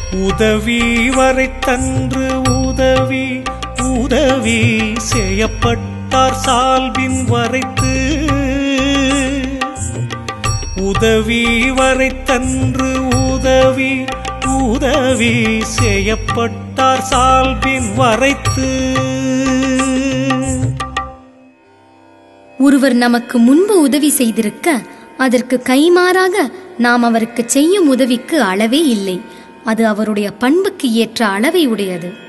உதவி வரை தன்று உதவி உதவி செய்யப்பட்டார் சால்பின் வரைத்து உதவி வரை தன்று உதவி உதவி செய்யப்பட்டார் சால்பின் வரைத்து ஒருவர் நமக்கு முன்பு உதவி செய்திருக்க அதற்கு கைமாறாக நாம் அவருக்கு செய்யும் உதவிக்கு அளவே இல்லை அது அவருடைய பண்புக்கு ஏற்ற அளவை உடையது